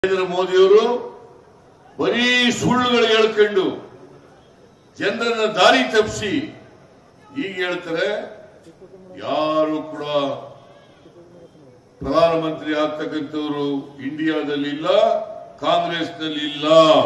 ನರೇಂದ್ರ ಮೋದಿಯವರು ಬರೀ ಸುಳ್ಳುಗಳು ಹೇಳ್ಕೊಂಡು ಜನರನ್ನ ದಾರಿ ತಪ್ಪಿಸಿ ಈಗ ಹೇಳ್ತಾರೆ ಯಾರು ಕೂಡ ಪ್ರಧಾನಮಂತ್ರಿ ಆಗ್ತಕ್ಕಂಥವ್ರು ಇಂಡಿಯಾದಲ್ಲಿ ಇಲ್ಲ ಕಾಂಗ್ರೆಸ್ನಲ್ಲಿ ಇಲ್ಲ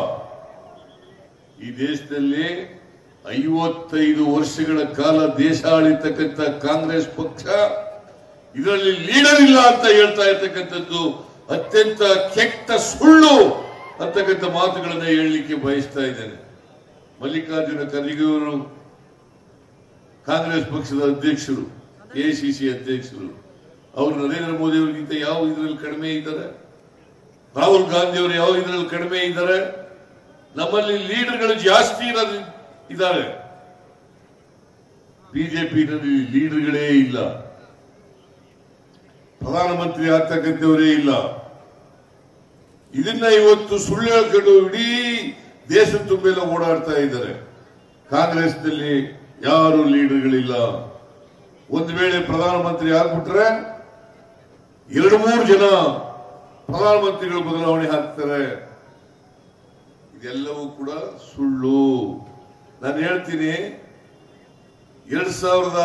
ಈ ದೇಶದಲ್ಲಿ ಐವತ್ತೈದು ವರ್ಷಗಳ ಕಾಲ ದೇಶ ಆಳಿರ್ತಕ್ಕಂಥ ಕಾಂಗ್ರೆಸ್ ಪಕ್ಷ ಇದರಲ್ಲಿ ಲೀಡರ್ ಇಲ್ಲ ಅಂತ ಹೇಳ್ತಾ ಇರ್ತಕ್ಕಂಥದ್ದು ಅತ್ಯಂತ ಕೆಟ್ಟ ಸುಳ್ಳು ಅಂತಕ್ಕಂಥ ಮಾತುಗಳನ್ನ ಹೇಳಲಿಕ್ಕೆ ಬಯಸ್ತಾ ಇದ್ದೇನೆ ಮಲ್ಲಿಕಾರ್ಜುನ ಖರ್ಗೆ ಅವರು ಕಾಂಗ್ರೆಸ್ ಪಕ್ಷದ ಅಧ್ಯಕ್ಷರು ಎಸಿಸಿ ಅಧ್ಯಕ್ಷರು ಅವರು ನರೇಂದ್ರ ಮೋದಿ ಅವರಿಗಿಂತ ಯಾವ ಇದರಲ್ಲಿ ಕಡಿಮೆ ಇದ್ದಾರೆ ರಾಹುಲ್ ಗಾಂಧಿ ಅವರು ಯಾವ ಇದರಲ್ಲಿ ಕಡಿಮೆ ಇದ್ದಾರೆ ನಮ್ಮಲ್ಲಿ ಲೀಡರ್ಗಳು ಜಾಸ್ತಿ ಇರೋದು ಇದ್ದಾರೆ ಬಿಜೆಪಿನಲ್ಲಿ ಲೀಡರ್ಗಳೇ ಇಲ್ಲ ಪ್ರಧಾನಮಂತ್ರಿ ಆಗ್ತಕ್ಕಂಥವರೇ ಇಲ್ಲ ಇದನ್ನ ಇವತ್ತು ಸುಳ್ಳು ಹೇಳ್ಕೊಂಡು ಇಡೀ ದೇಶ ತುಂಬೆಲ್ಲ ಓಡಾಡ್ತಾ ಇದ್ದಾರೆ ಕಾಂಗ್ರೆಸ್ನಲ್ಲಿ ಯಾರು ಲೀಡರ್ಗಳಿಲ್ಲ ಒಂದು ವೇಳೆ ಪ್ರಧಾನಮಂತ್ರಿ ಆಗ್ಬಿಟ್ರೆ ಎರಡು ಮೂರು ಜನ ಪ್ರಧಾನಮಂತ್ರಿಗಳು ಬದಲಾವಣೆ ಆಗ್ತಾರೆ ಇದೆಲ್ಲವೂ ಕೂಡ ಸುಳ್ಳು ನಾನು ಹೇಳ್ತೀನಿ ಎರಡ್ ಸಾವಿರದ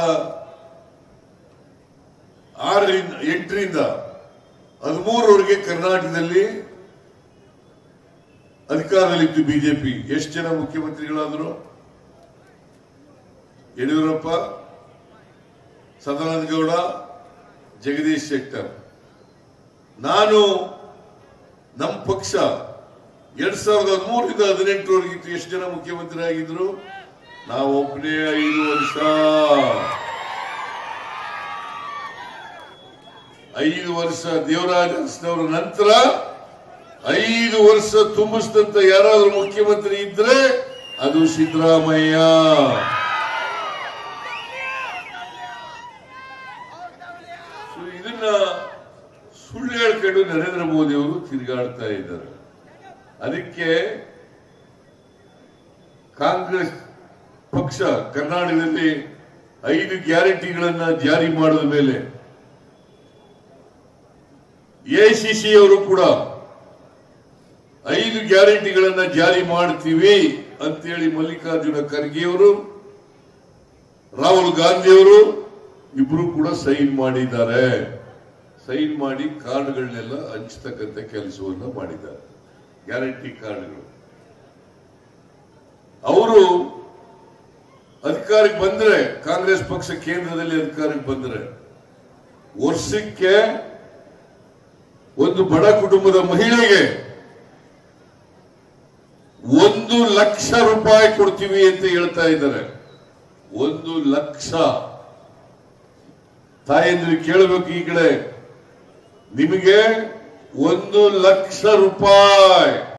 ಆರರಿಂದ ಎಂಟರಿಂದ ಹದಿಮೂರವರೆಗೆ ಕರ್ನಾಟಕದಲ್ಲಿ ಅಧಿಕಾರದಲ್ಲಿತ್ತು ಬಿಜೆಪಿ ಎಷ್ಟು ಜನ ಮುಖ್ಯಮಂತ್ರಿಗಳಾದರು ಯಡಿಯೂರಪ್ಪ ಸದಾನಂದ ಗೌಡ ಜಗದೀಶ್ ಶೆಟ್ಟರ್ ನಾನು ನಮ್ಮ ಪಕ್ಷ ಎರಡ್ ಸಾವಿರದ ಹದಿಮೂರರಿಂದ ಹದಿನೆಂಟರವರೆಗಿತ್ತು ಎಷ್ಟು ಜನ ಮುಖ್ಯಮಂತ್ರಿ ಆಗಿದ್ರು ನಾವು ಒಬ್ಬನೇ ಐದು ವರ್ಷ ಐದು ವರ್ಷ ದೇವರಾಜ ಅರಸನವರ ನಂತರ ಐದು ವರ್ಷ ತುಂಬಿಸಿದಂತ ಯಾರಾದ್ರೂ ಮುಖ್ಯಮಂತ್ರಿ ಇದ್ರೆ ಅದು ಸಿದ್ದರಾಮಯ್ಯ ಸೊ ಇದನ್ನ ಸುಳ್ಳು ಹೇಳ್ಕೊಂಡು ನರೇಂದ್ರ ಮೋದಿ ಅವರು ತಿರುಗಾಡ್ತಾ ಇದ್ದಾರೆ ಅದಕ್ಕೆ ಕಾಂಗ್ರೆಸ್ ಪಕ್ಷ ಕರ್ನಾಟಕದಲ್ಲಿ ಐದು ಗ್ಯಾರಂಟಿಗಳನ್ನ ಜಾರಿ ಮಾಡಿದ ಮೇಲೆ ಎಸಿಸಿ ಅವರು ಕೂಡ ಐದು ಗ್ಯಾರಂಟಿಗಳನ್ನ ಜಾರಿ ಮಾಡ್ತೀವಿ ಅಂತೇಳಿ ಮಲ್ಲಿಕಾರ್ಜುನ ಖರ್ಗೆ ಅವರು ರಾಹುಲ್ ಗಾಂಧಿ ಅವರು ಇಬ್ರು ಕೂಡ ಸೈನ್ ಮಾಡಿದ್ದಾರೆ ಸೈನ್ ಮಾಡಿ ಕಾರ್ಡ್ಗಳನ್ನೆಲ್ಲ ಹಂಚತಕ್ಕಂಥ ಕೆಲಸವನ್ನ ಮಾಡಿದ್ದಾರೆ ಗ್ಯಾರಂಟಿ ಕಾರ್ಡ್ಗಳು ಅವರು ಅಧಿಕಾರಕ್ಕೆ ಬಂದ್ರೆ ಕಾಂಗ್ರೆಸ್ ಪಕ್ಷ ಕೇಂದ್ರದಲ್ಲಿ ಅಧಿಕಾರಕ್ಕೆ ಬಂದ್ರೆ ವರ್ಷಕ್ಕೆ ಒಂದು ಬಡ ಕುಟುಂಬದ ಮಹಿಳೆಗೆ ಒಂದು ಲಕ್ಷ ರೂಪಾಯಿ ಕೊಡ್ತೀವಿ ಅಂತ ಹೇಳ್ತಾ ಇದ್ದಾರೆ ಒಂದು ಲಕ್ಷ ತಾಯಂದ್ರೆ ಕೇಳಬೇಕು ಈ ಕಡೆ ನಿಮಗೆ ಒಂದು ಲಕ್ಷ ರೂಪಾಯಿ